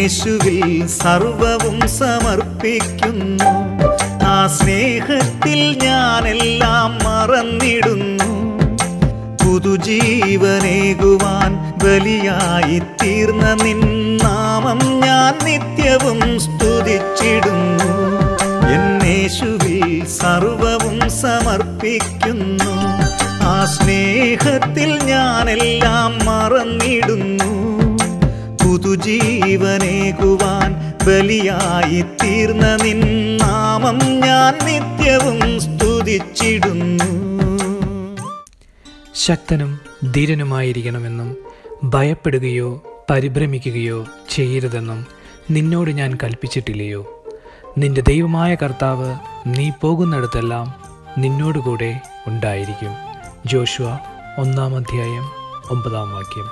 എന്നേശുവിൽ സർവവും സമർപ്പിക്കുന്നു ആ സ്നേഹത്തിൽ ഞാനെല്ലാം മറന്നിടുന്നു പുതുജീവനേകുവാൻ ബലിയായി തീർന്ന നിൻ നാമം ഞാൻ നിത്യവും സ്തുതിച്ചിടുന്നു എന്നേശുവിൽ സർവവും സമർപ്പിക്കുന്നു ആ സ്നേഹത്തിൽ ഞാനെല്ലാം മറന്നിടുന്നു പുതുജീവനേകുവാൻ ബലിയായി തീർന്ന നിൻ നാമം ഞാൻ നിത്യവും സ്തുതിച്ചിടുന്നു ശക്തനും ധീരനുമായിരിക്കണമെന്നും ഭയപ്പെടുകയോ പരിഭ്രമിക്കുകയോ ചെയ്യരുതെന്നും നിന്നോട് ഞാൻ കൽപ്പിച്ചിട്ടില്ലയോ നിന്റെ ദൈവമായ കർത്താവ് നീ പോകുന്നിടത്തെല്ലാം നിന്നോടുകൂടെ ഉണ്ടായിരിക്കും ജോഷുവ ഒന്നാം അധ്യായം ഒമ്പതാം വാക്യം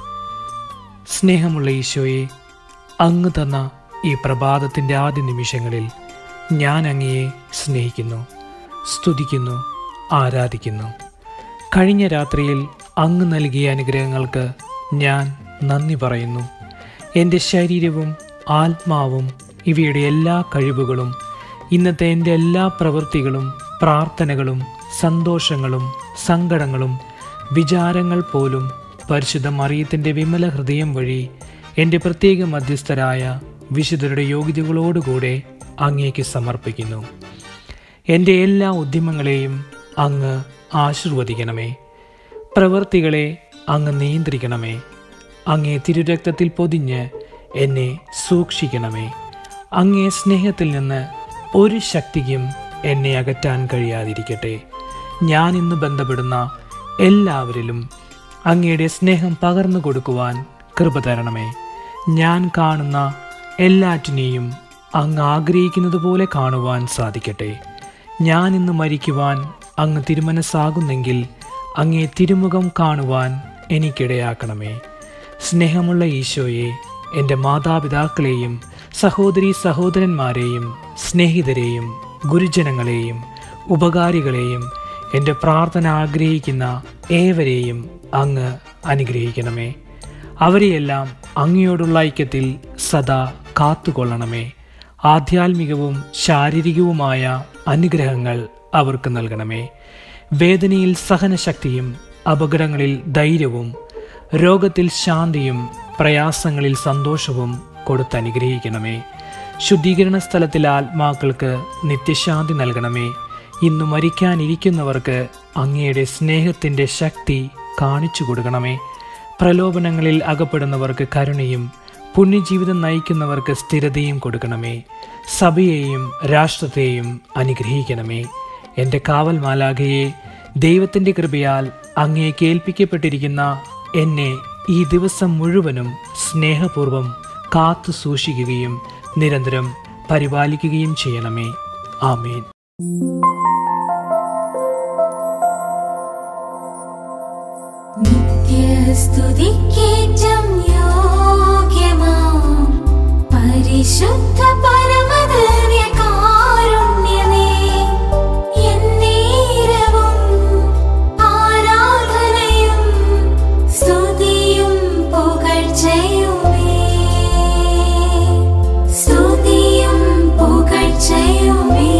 സ്നേഹമുള്ള ഈശോയെ അങ്ങ് തന്ന ഈ പ്രഭാതത്തിൻ്റെ ആദ്യ നിമിഷങ്ങളിൽ ഞാൻ അങ്ങയെ സ്നേഹിക്കുന്നു സ്തുതിക്കുന്നു ആരാധിക്കുന്നു കഴിഞ്ഞ രാത്രിയിൽ അങ്ങ് നൽകിയ അനുഗ്രഹങ്ങൾക്ക് ഞാൻ നന്ദി പറയുന്നു എൻ്റെ ശരീരവും ആത്മാവും ഇവയുടെ എല്ലാ കഴിവുകളും ഇന്നത്തെ എൻ്റെ എല്ലാ പ്രവൃത്തികളും പ്രാർത്ഥനകളും സന്തോഷങ്ങളും സങ്കടങ്ങളും വിചാരങ്ങൾ പോലും പരിശുദ്ധ മറിയത്തിൻ്റെ വിമല ഹൃദയം വഴി എൻ്റെ പ്രത്യേക മധ്യസ്ഥരായ വിശുദ്ധരുടെ യോഗ്യതകളോടുകൂടെ അങ്ങേക്ക് സമർപ്പിക്കുന്നു എൻ്റെ എല്ലാ ഉദ്യമങ്ങളെയും അങ്ങ് ആശീർവദിക്കണമേ പ്രവൃത്തികളെ അങ്ങ് നിയന്ത്രിക്കണമേ അങ്ങേ തിരുരക്തത്തിൽ പൊതിഞ്ഞ് എന്നെ സൂക്ഷിക്കണമേ അങ്ങേ സ്നേഹത്തിൽ നിന്ന് ഒരു ശക്തിക്കും എന്നെ അകറ്റാൻ കഴിയാതിരിക്കട്ടെ ഞാൻ ഇന്ന് ബന്ധപ്പെടുന്ന എല്ലാവരിലും അങ്ങയുടെ സ്നേഹം പകർന്നു കൊടുക്കുവാൻ കൃപ തരണമേ ഞാൻ കാണുന്ന എല്ലാറ്റിനെയും അങ്ങ് ആഗ്രഹിക്കുന്നത് പോലെ കാണുവാൻ സാധിക്കട്ടെ ഞാൻ ഇന്ന് മരിക്കുവാൻ അങ്ങ് തിരുമനസ്സാകുന്നെങ്കിൽ അങ്ങേ തിരുമുഖം കാണുവാൻ എനിക്കിടയാക്കണമേ സ്നേഹമുള്ള ഈശോയെ എൻ്റെ മാതാപിതാക്കളെയും സഹോദരി സഹോദരന്മാരെയും സ്നേഹിതരെയും ഗുരുജനങ്ങളെയും ഉപകാരികളെയും എൻ്റെ പ്രാർത്ഥന ആഗ്രഹിക്കുന്ന ഏവരെയും അങ്ങ് അനുഗ്രഹിക്കണമേ അവരെയെല്ലാം അങ്ങയോടുള്ള ഐക്യത്തിൽ സദാ കാത്തുകൊള്ളണമേ ആധ്യാത്മികവും ശാരീരികവുമായ അനുഗ്രഹങ്ങൾ അവർക്ക് നൽകണമേ വേദനയിൽ സഹനശക്തിയും അപകടങ്ങളിൽ ധൈര്യവും രോഗത്തിൽ ശാന്തിയും പ്രയാസങ്ങളിൽ സന്തോഷവും കൊടുത്തനുഗ്രഹിക്കണമേ ശുദ്ധീകരണ സ്ഥലത്തിലെ ആത്മാക്കൾക്ക് നിത്യശാന്തി നൽകണമേ ഇന്ന് മരിക്കാനിരിക്കുന്നവർക്ക് അങ്ങയുടെ സ്നേഹത്തിൻ്റെ ശക്തി കാണിച്ചു കൊടുക്കണമേ പ്രലോഭനങ്ങളിൽ അകപ്പെടുന്നവർക്ക് കരുണയും പുണ്യജീവിതം നയിക്കുന്നവർക്ക് സ്ഥിരതയും കൊടുക്കണമേ സഭയെയും രാഷ്ട്രത്തെയും അനുഗ്രഹിക്കണമേ എൻ്റെ കാവൽ മാലാഖയെ ദൈവത്തിൻ്റെ കൃപയാൽ അങ്ങേക്ക് ഏൽപ്പിക്കപ്പെട്ടിരിക്കുന്ന എന്നെ ഈ ദിവസം മുഴുവനും സ്നേഹപൂർവം കാത്തു സൂക്ഷിക്കുകയും നിരന്തരം പരിപാലിക്കുകയും ചെയ്യണമേ ആമേൻ നിത്യസ്തുതിക്കേറ്റം യോഗ്യമാം പരിശുദ്ധ പരമദിവ്യകാരുണ്യമേ, എന്നേരവും ആരാധനയും സ്തുതിയും പുകഴ്ചയുമേ. സ്തുതിയും പുകഴ്ചയുമേ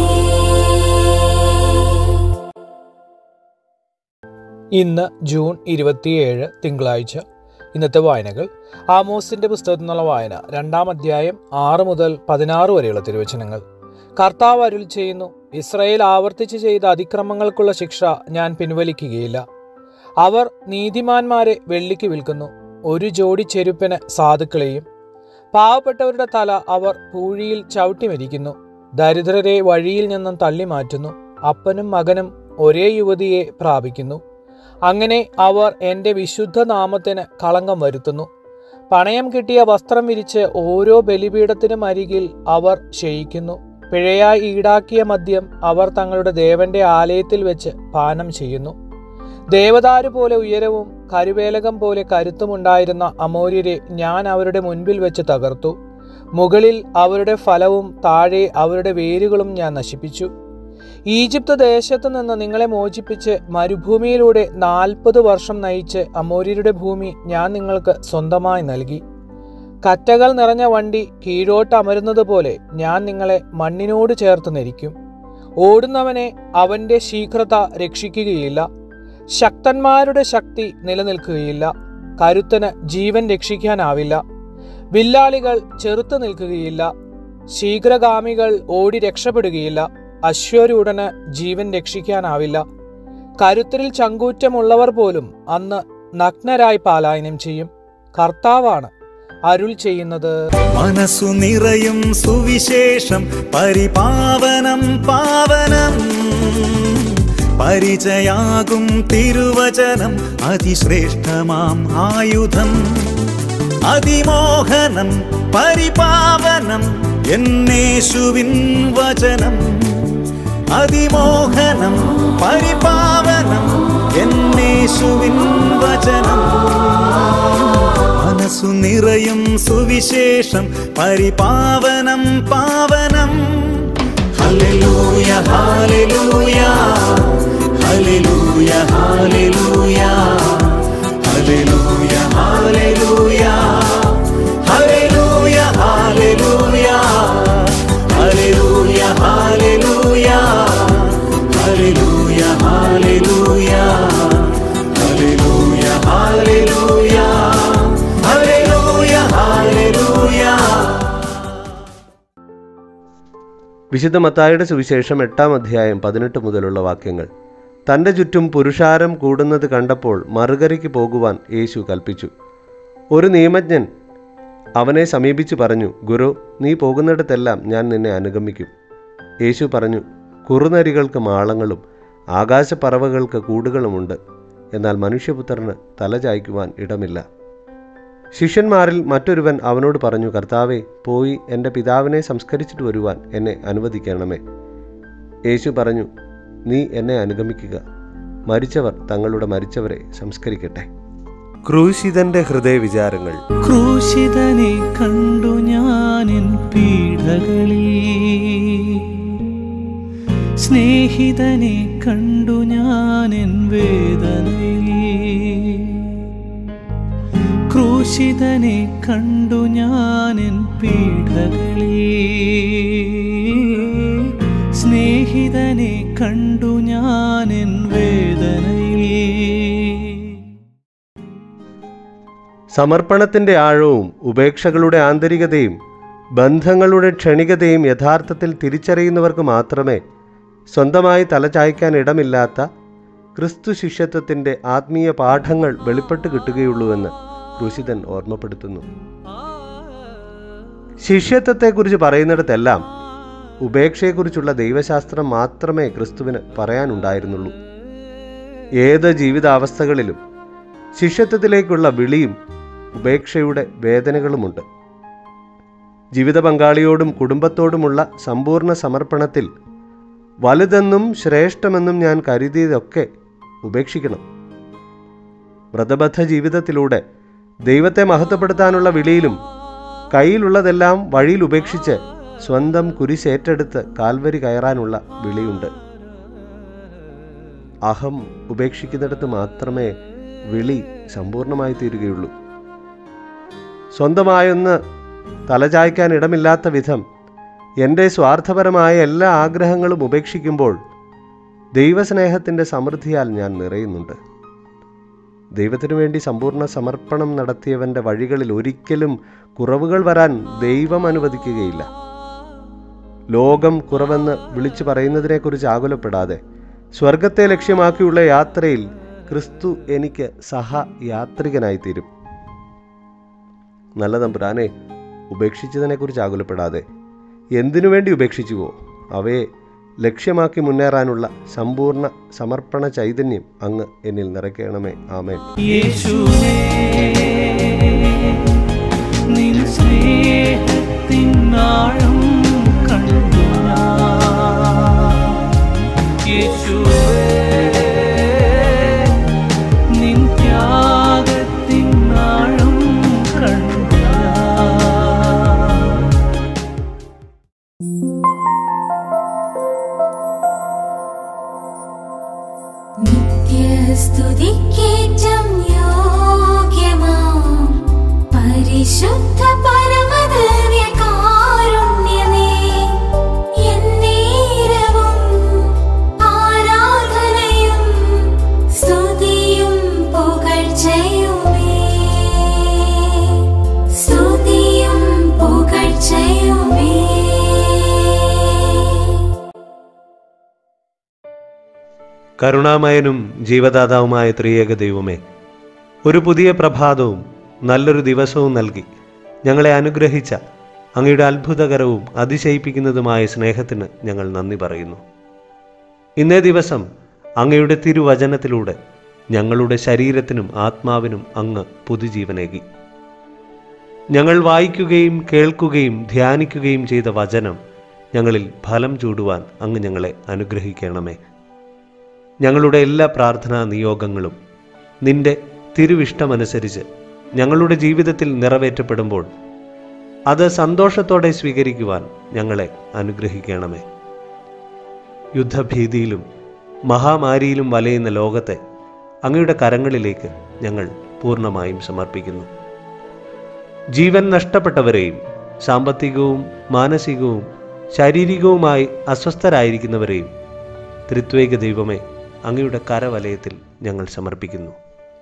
ഇന്ന് ജൂൺ ഇരുപത്തിയേഴ് തിങ്കളാഴ്ച ഇന്നത്തെ വായനകൾ ആമോസിന്റെ പുസ്തകത്തിൽ നിന്നുള്ള വായന രണ്ടാം അധ്യായം ആറ് മുതൽ പതിനാറ് വരെയുള്ള തിരുവചനങ്ങൾ കർത്താവ് അരുൾ ചെയ്യുന്നു ഇസ്രയേൽ ആവർത്തിച്ച് ചെയ്ത അതിക്രമങ്ങൾക്കുള്ള ശിക്ഷ ഞാൻ പിൻവലിക്കുകയില്ല അവർ നീതിമാന്മാരെ വെള്ളിക്ക് വിൽക്കുന്നു ഒരു ജോഡി ചെരുപ്പിന് സാധുക്കളെയും പാവപ്പെട്ടവരുടെ തല അവർ പൂഴിയിൽ ചവിട്ടി മരിക്കുന്നു ദരിദ്രരെ വഴിയിൽ നിന്നും തള്ളി മാറ്റുന്നു അപ്പനും മകനും ഒരേ യുവതിയെ പ്രാപിക്കുന്നു അങ്ങനെ അവർ എൻ്റെ വിശുദ്ധ നാമത്തിന് കളങ്കം വരുത്തുന്നു പണയം കിട്ടിയ വസ്ത്രം വിരിച്ച് ഓരോ ബലിപീഠത്തിനും അരികിൽ അവർ ക്ഷയിക്കുന്നു പിഴയായി ഈടാക്കിയ മദ്യം അവർ തങ്ങളുടെ ദേവന്റെ ആലയത്തിൽ വെച്ച് പാനം ചെയ്യുന്നു ദേവദാരു പോലെ ഉയരവും കരുവേലകം പോലെ കരുത്തുമുണ്ടായിരുന്ന അമോര്യരെ ഞാൻ അവരുടെ മുൻപിൽ വെച്ച് തകർത്തു മുകളിൽ അവരുടെ ഫലവും താഴെ അവരുടെ വേരുകളും ഞാൻ നശിപ്പിച്ചു ഈജിപ്ത് ദേശത്തു നിന്ന് നിങ്ങളെ മോചിപ്പിച്ച് മരുഭൂമിയിലൂടെ നാൽപ്പത് വർഷം നയിച്ച് അമോര്യരുടെ ഭൂമി ഞാൻ നിങ്ങൾക്ക് സ്വന്തമായി നൽകി കറ്റകൾ നിറഞ്ഞ വണ്ടി കീഴോട്ട് അമരുന്നത് പോലെ ഞാൻ നിങ്ങളെ മണ്ണിനോട് ചേർത്ത് നെരിക്കും ഓടുന്നവനെ അവന്റെ ശീഘ്രത രക്ഷിക്കുകയില്ല ശക്തന്മാരുടെ ശക്തി നിലനിൽക്കുകയില്ല കരുത്തന് ജീവൻ രക്ഷിക്കാനാവില്ല വില്ലാളികൾ ചെറുത്തു നിൽക്കുകയില്ല ശീഘ്രഗാമികൾ ഓടി രക്ഷപ്പെടുകയില്ല അശ്വരൂഢന് ജീവൻ രക്ഷിക്കാനാവില്ല കരുത്തരിൽ ചങ്കൂറ്റമുള്ളവർ പോലും അന്ന് നഗ്നരായി പാലായനം ചെയ്യും കർത്താവാണ് അരുൾ ചെയ്യുന്നത് മനസ്സു നിറയും സുവിശേഷം പരിപാവനം പാവനം പരിചയാകും തിരുവചനം അതിശ്രേഷ്ഠമാം ആയുധം അതിമോഹനം പരിപാവനം എന്നേശുവിൻ വചനം അതിമോഹനം പരിപാവനം എന്നേശുവിൻ വചനം മനസ്സു നിറയും സുവിശേഷം പരിപാവനം പാവനം ഹല്ലേലൂയ ഹാലലൂയ ഹല്ലേലൂയ ഹാലലൂയ ഹല്ലേലൂയ ഹാലലൂയ ഹല്ലേലൂയ ഹാലലൂയ ഹല്ലേലൂയ ഹാലലൂയ ഹല്ലേലൂയ ഹാലലൂയ ഹല്ലേലൂയ ഹാലലൂയ ഹല്ലേലൂയ ഹാലലൂയ വിശുദ്ധ മത്തായുടെ സുവിശേഷം എട്ടാം അധ്യായം പതിനെട്ട് മുതലുള്ള വാക്യങ്ങൾ തൻ്റെ ചുറ്റും പുരുഷാരം കൂടുന്നത് കണ്ടപ്പോൾ മറുകരയ്ക്ക് പോകുവാൻ യേശു കൽപ്പിച്ചു ഒരു നിയമജ്ഞൻ അവനെ സമീപിച്ചു പറഞ്ഞു ഗുരു നീ പോകുന്നിടത്തെല്ലാം ഞാൻ നിന്നെ അനുഗമിക്കും യേശു പറഞ്ഞു കുറുനരികൾക്ക് മാളങ്ങളും ആകാശപ്പറവകൾക്ക് കൂടുകളുമുണ്ട് എന്നാൽ മനുഷ്യപുത്രന് തല ചായ്ക്കുവാൻ ഇടമില്ല ശിഷ്യന്മാരിൽ മറ്റൊരുവൻ അവനോട് പറഞ്ഞു കർത്താവെ പോയി എൻ്റെ പിതാവിനെ സംസ്കരിച്ചിട്ട് വരുവാൻ എന്നെ അനുവദിക്കണമേ യേശു പറഞ്ഞു നീ എന്നെ അനുഗമിക്കുക മരിച്ചവർ തങ്ങളുടെ മരിച്ചവരെ സംസ്കരിക്കട്ടെ ക്രൂശിതന്റെ ഹൃദയവിചാരങ്ങൾ ക്രൂശിതനെ കണ്ടു ഞാനിൻ പീഡകളിൽ സ്നേഹിതനെ കണ്ടു ഞാനിൻ വേദനയിൽ ക്രൂശിതനെ കണ്ടു ഞാനിൻ പീഡകളിൽ സ്നേഹിതനെ കണ്ടു ഞാനിൻ വേദനയിൽ സമർപ്പണത്തിന്റെ ആഴവും ഉപേക്ഷകളുടെ ആന്തരികതയും ബന്ധങ്ങളുടെ ക്ഷണികതയും യഥാർത്ഥത്തിൽ തിരിച്ചറിയുന്നവർക്ക് മാത്രമേ സ്വന്തമായി തലചായ്ക്കാൻ ഇടമില്ലാത്ത ക്രിസ്തു ശിഷ്യത്വത്തിന്റെ ആത്മീയ പാഠങ്ങൾ വെളിപ്പെട്ട് കിട്ടുകയുള്ളൂവെന്ന് ക്രൂശിതൻ ഓർമ്മപ്പെടുത്തുന്നു ശിഷ്യത്വത്തെക്കുറിച്ച് പറയുന്നിടത്തെല്ലാം ഉപേക്ഷയെക്കുറിച്ചുള്ള ദൈവശാസ്ത്രം മാത്രമേ ക്രിസ്തുവിന് പറയാനുണ്ടായിരുന്നുള്ളൂ ഏത് ജീവിതാവസ്ഥകളിലും ശിഷ്യത്വത്തിലേക്കുള്ള വിളിയും ഉപേക്ഷയുടെ വേദനകളുമുണ്ട് ജീവിത പങ്കാളിയോടും കുടുംബത്തോടുമുള്ള സമ്പൂർണ്ണ സമർപ്പണത്തിൽ വലുതെന്നും ശ്രേഷ്ഠമെന്നും ഞാൻ കരുതിയതൊക്കെ ഉപേക്ഷിക്കണം വ്രതബദ്ധ ജീവിതത്തിലൂടെ ദൈവത്തെ മഹത്വപ്പെടുത്താനുള്ള വിളിയിലും കയ്യിലുള്ളതെല്ലാം വഴിയിൽ ഉപേക്ഷിച്ച് സ്വന്തം കുരിശേറ്റെടുത്ത് കാൽവരി കയറാനുള്ള വിളിയുണ്ട് അഹം ഉപേക്ഷിക്കുന്നിടത്ത് മാത്രമേ വിളി സമ്പൂർണമായി തീരുകയുള്ളൂ സ്വന്തമായൊന്ന് തലചായ്ക്കാൻ ഇടമില്ലാത്ത വിധം എൻ്റെ സ്വാർത്ഥപരമായ എല്ലാ ആഗ്രഹങ്ങളും ഉപേക്ഷിക്കുമ്പോൾ ദൈവസ്നേഹത്തിൻ്റെ സമൃദ്ധിയാൽ ഞാൻ നിറയുന്നുണ്ട് ദൈവത്തിനു വേണ്ടി സമ്പൂർണ്ണ സമർപ്പണം നടത്തിയവൻ്റെ വഴികളിൽ ഒരിക്കലും കുറവുകൾ വരാൻ ദൈവം അനുവദിക്കുകയില്ല ലോകം കുറവെന്ന് വിളിച്ചു പറയുന്നതിനെക്കുറിച്ച് ആകുലപ്പെടാതെ സ്വർഗത്തെ ലക്ഷ്യമാക്കിയുള്ള യാത്രയിൽ ക്രിസ്തു എനിക്ക് സഹയാത്രികനായി തീരും നല്ല തമ്പുരാനെ ഉപേക്ഷിച്ചതിനെക്കുറിച്ച് ആകുലപ്പെടാതെ എന്തിനു വേണ്ടി ഉപേക്ഷിച്ചുവോ അവയെ ലക്ഷ്യമാക്കി മുന്നേറാനുള്ള സമ്പൂർണ്ണ സമർപ്പണ ചൈതന്യം അങ്ങ് എന്നിൽ നിറയ്ക്കണമേ ആമേൻ യേശുവേ നിൻ സ്നേഹത്തിൻ ആഴം കണ്ടു ഞാൻ. യേശുവേ നിൻ ത്യാഗത്തിൻ ആഴം കണ്ടു ഞാൻ. നിത്യസ്തുതിക്കേറ്റം യോഗ്യമാം പരിശുദ്ധ പരിശുദ്ധ പരമദിവ്യകാരുണ്യമേ എന്നേരവും ആരാധനയും സ്തുതിയും പുകഴ്ചയുമേ സ്തുതിയും പുകഴ്ചയുമേ കരുണാമയനും ജീവദാതാവുമായ ത്രിയേക ദൈവമേ ഒരു പുതിയ പ്രഭാതവും നല്ലൊരു ദിവസവും നൽകി ഞങ്ങളെ അനുഗ്രഹിച്ച അങ്ങയുടെ അത്ഭുതകരവും അതിശയിപ്പിക്കുന്നതുമായ സ്നേഹത്തിന് ഞങ്ങൾ നന്ദി പറയുന്നു ഇന്നേ ദിവസം അങ്ങയുടെ തിരുവചനത്തിലൂടെ ഞങ്ങളുടെ ശരീരത്തിനും ആത്മാവിനും അങ്ങ് പുതുജീവനേകി ഞങ്ങൾ വായിക്കുകയും കേൾക്കുകയും ധ്യാനിക്കുകയും ചെയ്ത വചനം ഞങ്ങളിൽ ഫലം ചൂടുവാൻ അങ്ങ് ഞങ്ങളെ അനുഗ്രഹിക്കണമേ ഞങ്ങളുടെ എല്ലാ പ്രാർത്ഥനാ നിയോഗങ്ങളും നിന്റെ തിരുവിഷ്ടമനുസരിച്ച് ഞങ്ങളുടെ ജീവിതത്തിൽ നിറവേറ്റപ്പെടുമ്പോൾ അത് സന്തോഷത്തോടെ സ്വീകരിക്കുവാൻ ഞങ്ങളെ അനുഗ്രഹിക്കണമേ യുദ്ധഭീതിയിലും മഹാമാരിയിലും വലയുന്ന ലോകത്തെ അങ്ങയുടെ കരങ്ങളിലേക്ക് ഞങ്ങൾ പൂർണ്ണമായും സമർപ്പിക്കുന്നു ജീവൻ നഷ്ടപ്പെട്ടവരെയും സാമ്പത്തികവും മാനസികവും ശാരീരികവുമായി അസ്വസ്ഥരായിരിക്കുന്നവരെയും ത്രിത്വേക ദൈവമേ അങ്ങയുടെ കരവലയത്തിൽ ഞങ്ങൾ സമർപ്പിക്കുന്നു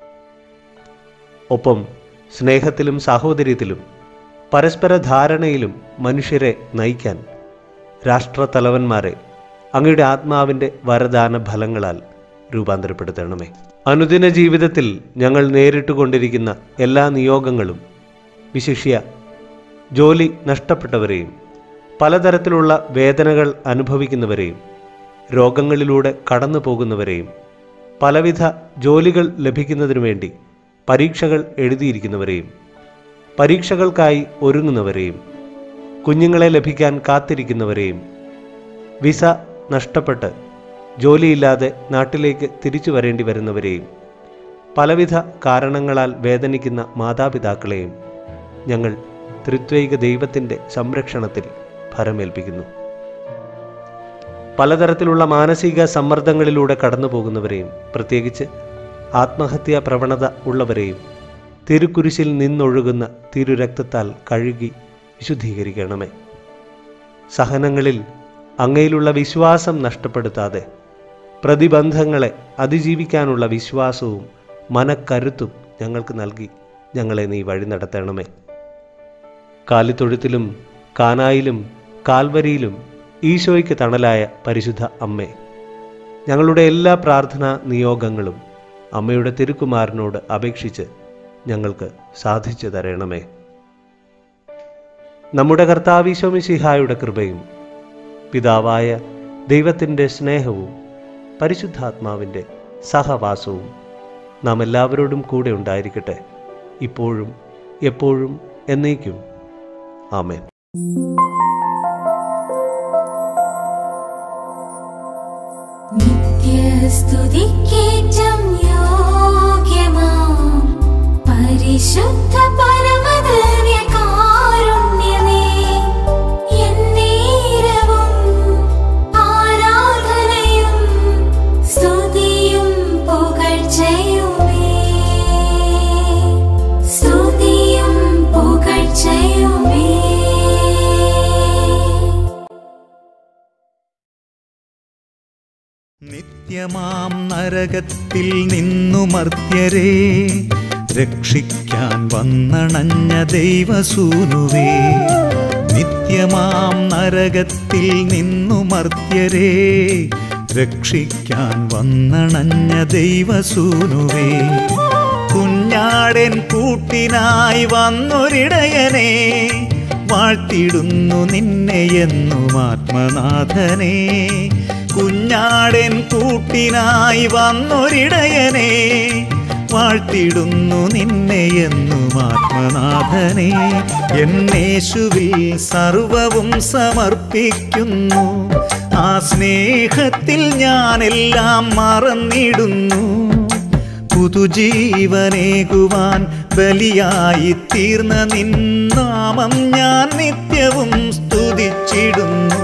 ഒപ്പം സ്നേഹത്തിലും സാഹോദര്യത്തിലും പരസ്പര ധാരണയിലും മനുഷ്യരെ നയിക്കാൻ രാഷ്ട്രത്തലവന്മാരെ അങ്ങയുടെ ആത്മാവിൻ്റെ വരദാന ഫലങ്ങളാൽ രൂപാന്തരപ്പെടുത്തണമേ അനുദിന ജീവിതത്തിൽ ഞങ്ങൾ നേരിട്ടുകൊണ്ടിരിക്കുന്ന എല്ലാ നിയോഗങ്ങളും വിശിഷ്യ ജോലി നഷ്ടപ്പെട്ടവരെയും പലതരത്തിലുള്ള വേദനകൾ അനുഭവിക്കുന്നവരെയും രോഗങ്ങളിലൂടെ കടന്നു പോകുന്നവരെയും പലവിധ ജോലികൾ ലഭിക്കുന്നതിനു വേണ്ടി പരീക്ഷകൾ എഴുതിയിരിക്കുന്നവരെയും പരീക്ഷകൾക്കായി ഒരുങ്ങുന്നവരെയും കുഞ്ഞുങ്ങളെ ലഭിക്കാൻ കാത്തിരിക്കുന്നവരെയും വിസ നഷ്ടപ്പെട്ട് ജോലിയില്ലാതെ നാട്ടിലേക്ക് തിരിച്ചു വരേണ്ടി വരുന്നവരെയും പലവിധ കാരണങ്ങളാൽ വേദനിക്കുന്ന മാതാപിതാക്കളെയും ഞങ്ങൾ ത്രിത്വൈക ദൈവത്തിൻ്റെ സംരക്ഷണത്തിൽ ഫലമേൽപ്പിക്കുന്നു പലതരത്തിലുള്ള മാനസിക സമ്മർദ്ദങ്ങളിലൂടെ കടന്നു പോകുന്നവരെയും പ്രത്യേകിച്ച് ആത്മഹത്യാ പ്രവണത ഉള്ളവരെയും തിരുക്കുരിശിൽ നിന്നൊഴുകുന്ന തിരുരക്തത്താൽ കഴുകി വിശുദ്ധീകരിക്കണമേ സഹനങ്ങളിൽ അങ്ങയിലുള്ള വിശ്വാസം നഷ്ടപ്പെടുത്താതെ പ്രതിബന്ധങ്ങളെ അതിജീവിക്കാനുള്ള വിശ്വാസവും മനക്കരുത്തും ഞങ്ങൾക്ക് നൽകി ഞങ്ങളെ നീ വഴി നടത്തണമേ കാലിത്തൊഴുത്തിലും കാനായിലും കാൽവരിയിലും ഈശോയ്ക്ക് തണലായ പരിശുദ്ധ അമ്മേ ഞങ്ങളുടെ എല്ലാ പ്രാർത്ഥനാ നിയോഗങ്ങളും അമ്മയുടെ തിരുക്കുമാരനോട് അപേക്ഷിച്ച് ഞങ്ങൾക്ക് സാധിച്ചു തരണമേ നമ്മുടെ കർത്താവീശോമിശിഹായുടെ കൃപയും പിതാവായ ദൈവത്തിൻ്റെ സ്നേഹവും പരിശുദ്ധാത്മാവിൻ്റെ സഹവാസവും നാം എല്ലാവരോടും കൂടെ ഉണ്ടായിരിക്കട്ടെ ഇപ്പോഴും എപ്പോഴും എന്നേക്കും ആമേൻ നിത്യസ്തുതിക്കേറ്റം യോഗ്യമാം പരിശുദ്ധ പരമദിവ്യകാരുണ്യമേ എന്നേരവും ആരാധനയും സ്തുതിയും പുകഴ്ചയുമേ സ്തുതിയും പുകഴ്ചയുമേ നിത്യമാം നരകത്തിൽ നിന്നു മർത്യരെ രക്ഷിക്കാൻ വന്നണഞ്ഞ ദൈവസൂനുവേ നിത്യമാം നരകത്തിൽ നിന്നു മർത്യരെ രക്ഷിക്കാൻ വന്നണഞ്ഞ ദൈവസൂനുവേ കുഞ്ഞാടൻ കൂട്ടിനായി വന്നൊരിടയനെ വാഴ്ത്തിടുന്നു നിന്നെ എന്നും ആത്മനാഥനെ കുഞ്ഞാടൻ കൂട്ടിനായി വന്നൊരിടയനെ വാഴ്ത്തിടുന്നു നിന്നെ എന്നും ആത്മനാഥനെ എന്നേശുവിൽ സർവവും സമർപ്പിക്കുന്നു ആ സ്നേഹത്തിൽ ഞാനെല്ലാം മറന്നിടുന്നു പുതുജീവനേകുവാൻ ബലിയായി തീർന്ന നിന്നാമം ഞാൻ നിത്യവും സ്തുതിച്ചിടുന്നു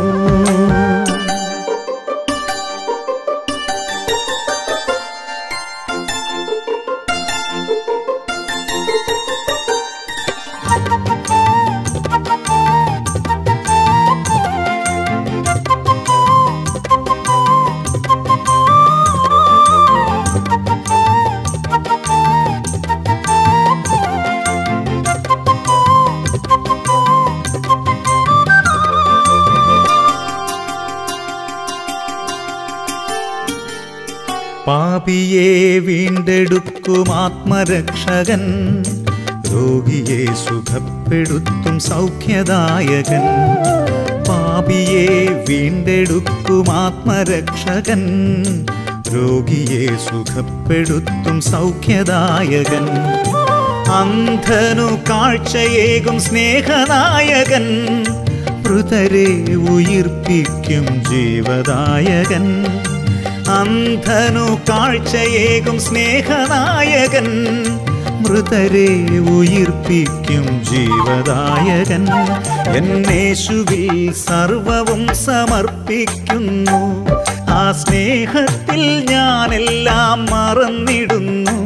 പാപിയെ വീണ്ടെടുക്കും ആത്മരക്ഷകൻ രോഗിയെ സുഖപ്പെടുത്തും സൗഖ്യദായകൻ പാപിയെ വീണ്ടെടുക്കും ആത്മരക്ഷകൻ രോഗിയെ സുഖപ്പെടുത്തും സൗഖ്യദായകൻ അന്ധനു കാഴ്ചയേകും സ്നേഹനായകൻ മൃതരെ ഉയിർപ്പിക്കും ജീവദായകൻ അന്ധനു കാഴ്ചയേകും സ്നേഹനായകൻ മൃതരെ ഉയിർപ്പിക്കും ജീവദായകൻ എന്നേശുവിൽ സർവവും സമർപ്പിക്കുന്നു ആ സ്നേഹത്തിൽ ഞാനെല്ലാം മറന്നിടുന്നു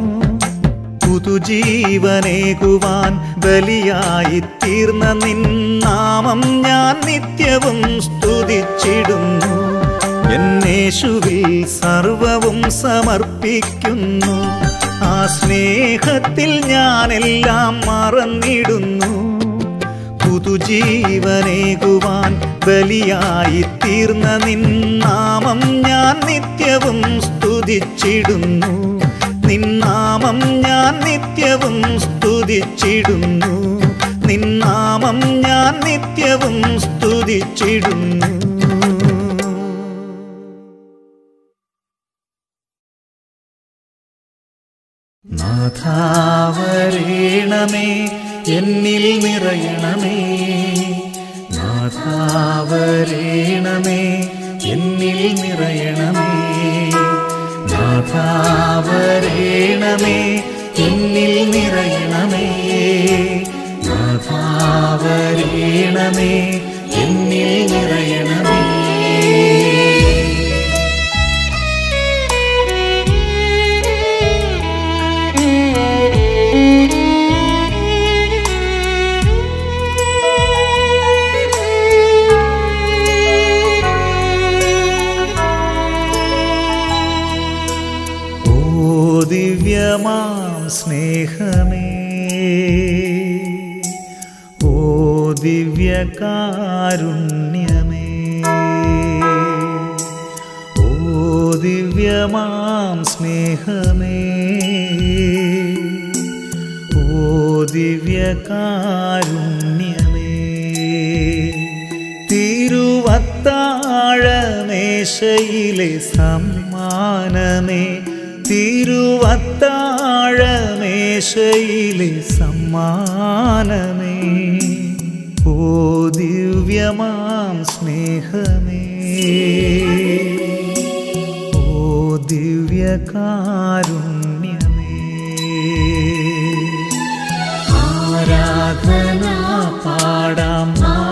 പുതുജീവനേകുവാൻ ബലിയായി തീർന്ന നിന്നാമം ഞാൻ നിത്യവും സ്തുതിച്ചിടുന്നു എന്നേശുവിൽ സർവവും സമർപ്പിക്കുന്നു ആ സ്നേഹത്തിൽ ഞാനെല്ലാം മറന്നിടുന്നു പുതുജീവനേകുവാൻ ബലിയായി തീർന്ന നിന്നാമം ഞാൻ നിത്യവും സ്തുതിച്ചിടുന്നു നിന്നാമം ഞാൻ നിത്യവും സ്തുതിച്ചിടുന്നു നിന്നാമം ഞാൻ നിത്യവും സ്തുതിച്ചിടുന്നു നാഥാവരേണമേ എന്നിൽ നിറയണമേ നാഥാവരേണമേ എന്നിൽ നിറയണമേ നാഥാവരേണമേ എന്നിൽ നിറയണമേ നാഥാവരേണമേ എന്നിൽ നിറയണമേ ഓ ദിവ്യമാം സ്നേഹമേ ഓ ദിവ്യകാരുണ്യമേ ഓ ദിവ്യമാം സ്നേഹമേ ഓ ദിവ്യകാരുണ്യമേ തിരുവത്താഴമേശയിലെ സമ്മാനമേ തിരുവത്താഴമേശയിലെ സമ്മാനമേ ഓ ദിവ്യമാം സ്നേഹമേ ഓ ദിവ്യകാരുണ്യമേ ആരാധന പാടാം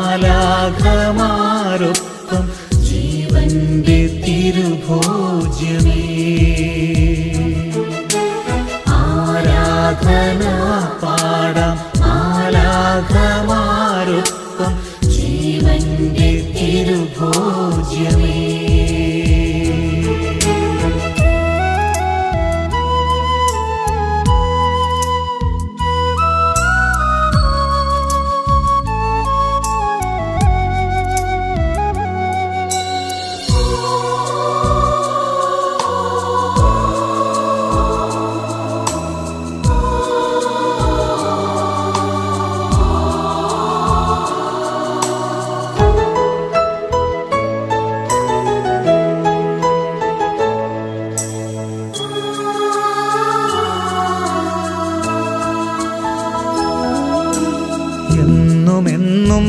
മാലാഘമാരൊപ്പം ജീവന്റെ തിരുഭോജ്യമേ ആരാധന പാടാം മാലാഘമാരൊപ്പം ജീവന്റെ തിരുഭോജ്യമേ എന്നുമെന്നും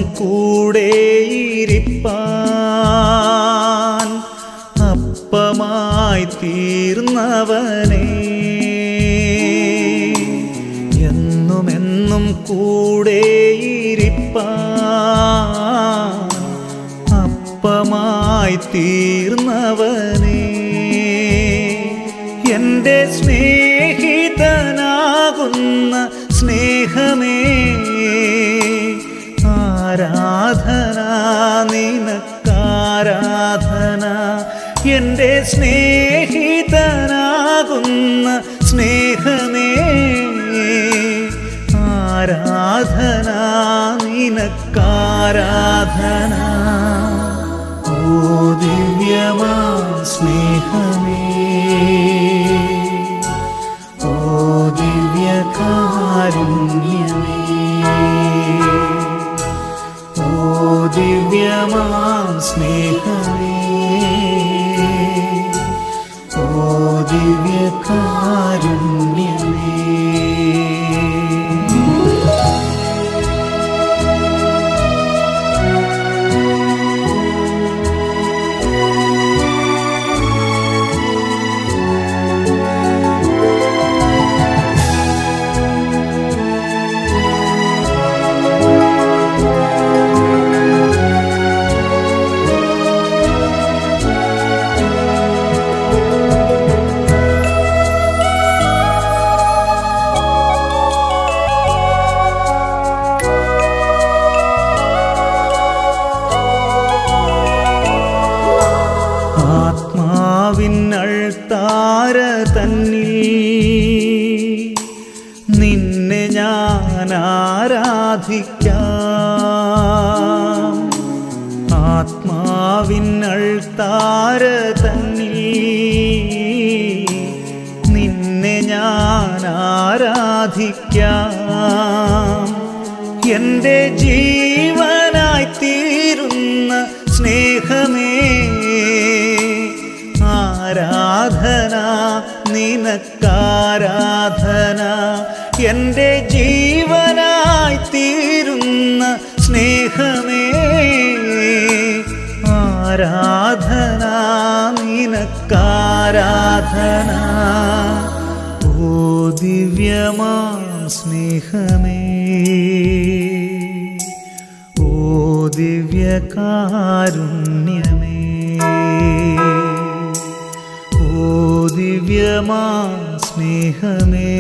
കൂടെയിരിപ്പാൻ അപ്പമായി തീർന്നവനേ എന്നുമെന്നും കൂടെയിരിപ്പാൻ അപ്പമായി തീർന്നവനേ എൻ്റെ സ്നേഹിതനാകുന്ന സ്നേഹമേ ആരാധന നിനക്കാരാധന എൻ്റെ സ്നേഹിതനാകുന്ന സ്നേഹമേ ആരാധന നിനക്കാരാധന ഓ ദിവ്യമാ സ്നേഹമേ കാരുണ്യമേ ആത്മാവിനൾത്താര തന്നിൽ നിന്നെ ഞാൻ ആരാധിക്കാം ആത്മാവിനൾത്താര തന്നിൽ നിന്നെ ഞാൻ ആരാധിക്കാം എൻ്റെ ജീവനായി തീരുന്ന സ്നേഹമേ ആരാധന നിനക്കാരാധന എൻ്റെ ജീവനായി തീരുന്ന സ്നേഹമേ ആരാധന നിനക്കാരാധന ഓ ദിവ്യമാം സ്നേഹമേ ഓ ദിവ്യകാരുണ്യമേ ഓ ദിവ്യമാ സ്നേഹമേ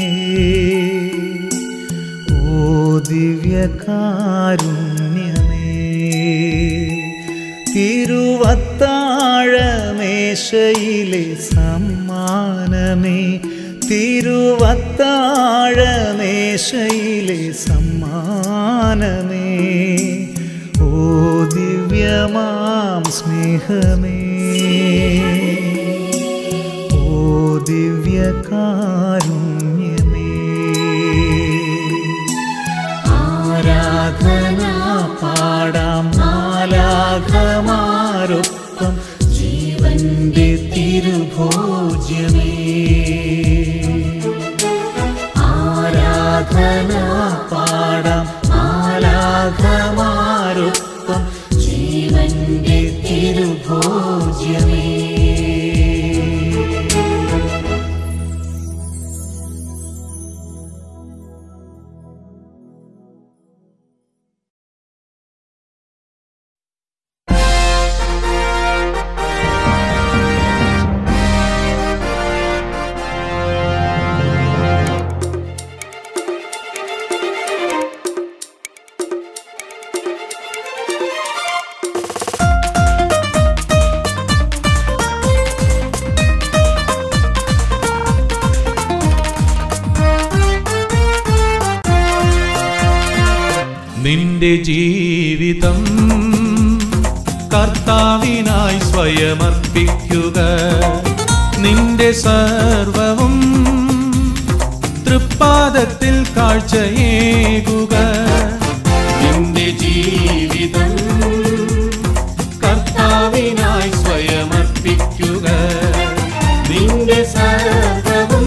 ഓ ദിവ്യകാരുണ്യമേ തിരുവത്താഴമേശയിലെ സമ്മാനമേ തിരുവത്താഴമേശയിലെ സമ്മാനമേ ഓ ദിവ്യമാം സ്നേഹമേ ഓ ദിവ്യകാരുണ്യമേ ആരാധന പാടാം മാലാഘമാരൊപ്പം ജീവന്റെ തിരുഭോജ്യമേ ആരാധന പാടാം മാലാഘമാരൊപ്പം ജീവന്റെ തിരുഭോജ്യമേ നിന്റെ ജീവിതം കർത്താവിനായി സ്വയമർപ്പിക്കുക നിന്റെ സർവവും തൃപ്പാദത്തിൽ കാഴ്ചയേകുക നിന്റെ ജീവിതം കർത്താവിനായി സ്വയമർപ്പിക്കുക നിന്റെ സർവവും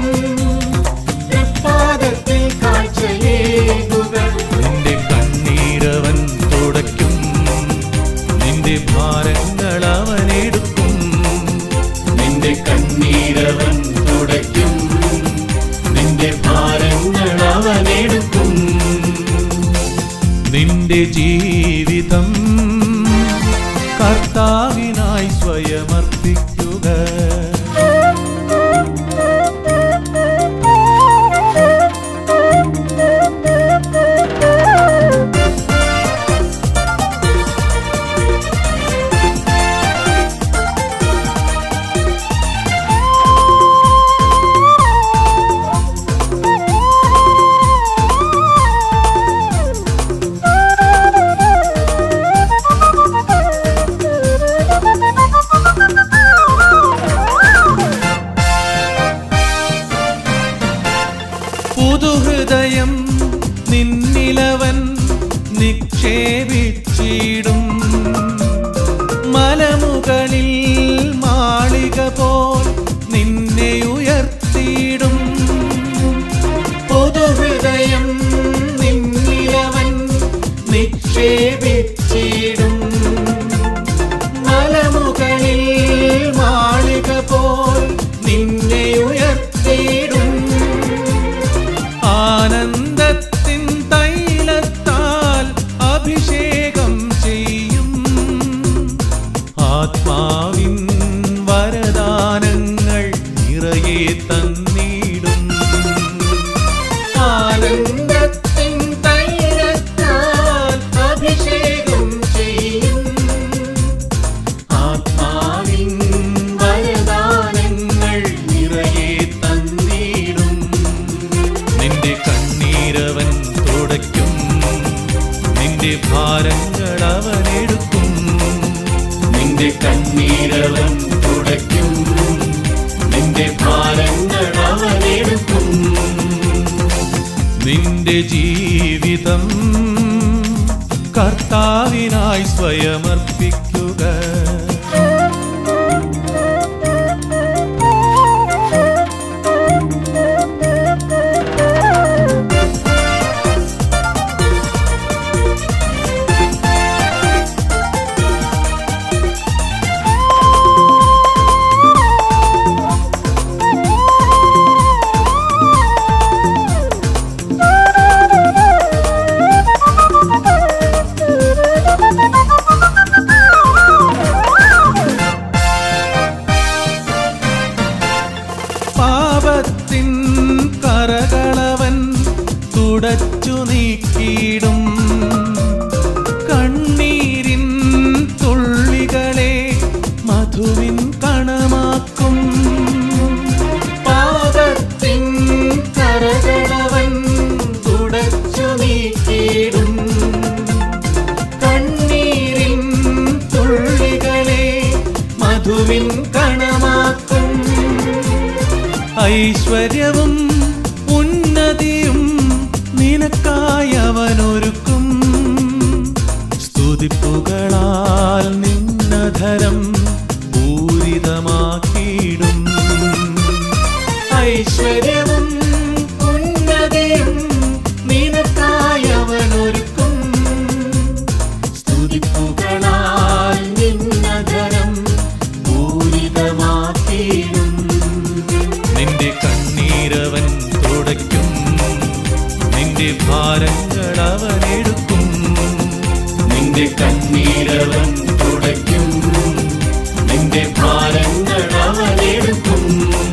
തൃപ്പാദത്തിൽ കാഴ്ചയേകുക നിന്റെ കണ്ണീരവൻ തുടയ്ക്കും നിന്റെ ഭാരങ്ങൾ അവൻ എടുക്കും നിന്റെ കണ്ണീരവൻ തുടയ്ക്കും നിന്റെ ഭാരങ്ങൾ അവൻ എടുക്കും നിന്റെ ജീവിതം കർത്താവിനായി സ്വയമർപ്പിക്കുക പുതുഹൃദയം നിന്നിലവൻ നിക്ഷേപിച്ചിടും മലമുകളിൽ മാളിക പോൽ നിന്നെ ഉയർ നിറയെ തന്നിടും ആനന്ദത്തിൻ തൈലത്താൽ അഭിഷേകം ചെയ്യും ആത്മാവിൻ വരദാനങ്ങൾ നിറയെ തന്നിടും നിന്റെ കണ്ണീരവൻ തുടയ്ക്കും നിന്റെ ഭാരങ്ങൾ അവൻ എടുക്കും നിന്റെ കണ്ണീരവൻ തുടയ്ക്കും നിന്റെ ഭാരങ്ങൾ അവൻ എടുക്കും നിന്റെ ജീവിതം കർത്താവിനായി സ്വയമർപ്പിക്കുക പാപത്തിൻ കറകളവൻ തുടച്ചു നീക്കിയിടും കണ്ണീരിൻ തുള്ളികളെ മധുവിൻ കണമാക്കും പാപത്തിൻ കറകളവൻ തുടച്ചു നീക്കിയിടും കണ്ണീരിൻ തുള്ളികളെ മധുവിൻ കണമാക്കും ഐശ്വര്യവും ഉന്നതിയും നിനക്കായി അവനൊരുക്കും സ്തുതിപ്പുകളാൽ നിന്നധരം പൂരിതമാക്കിയിടും ഐശ്വര്യവും ഉന്നതിയും നിനക്കായി അവനൊരുക്കും സ്തുതിപ്പുകളാൽ നിന്നധരം പൂരിതമാക്കിയിടും നിന്റെ കണ്ണീരവൻ തുടയ്ക്കും നിന്റെ ഭാരങ്ങൾ അവൻ എടുക്കും നിന്റെ കണ്ണീരവൻ തുടയ്ക്കും നിന്റെ ഭാരങ്ങൾ അവൻ എടുക്കും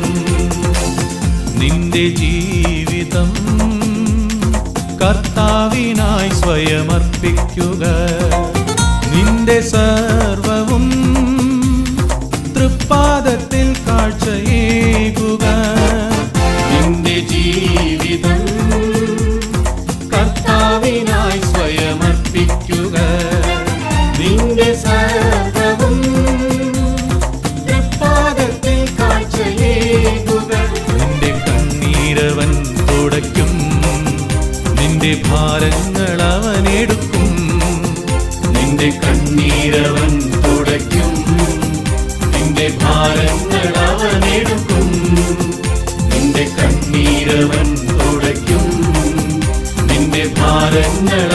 നിന്റെ ജീവിതം കർത്താവിനായി സ്വയമർപ്പിക്കുക നിന്റെ സർവവും തൃപ്പാദത്തിൽ കാഴ്ചയേകുക നിന്റെ ജീവിതം കർത്താവിനായി സ്വയമർപ്പിക്കുക നിന്റെ സർവവും തൃപ്പാദത്തിൽ കാഴ്ചയേകുക നിന്റെ കണ്ണീരവൻ തുടയ്ക്കും നിന്റെ ഭാരങ്ങൾ അവൻ എടുക്കും നിന്റെ കണ്ണീരവൻ തുടയ്ക്കും നിന്റെ ഭാരങ്ങൾ അവൻ എടുക്കും നിന്റെ കണ്ണീരവൻ തുടയ്ക്കും നിന്റെ ഭാരങ്ങൾ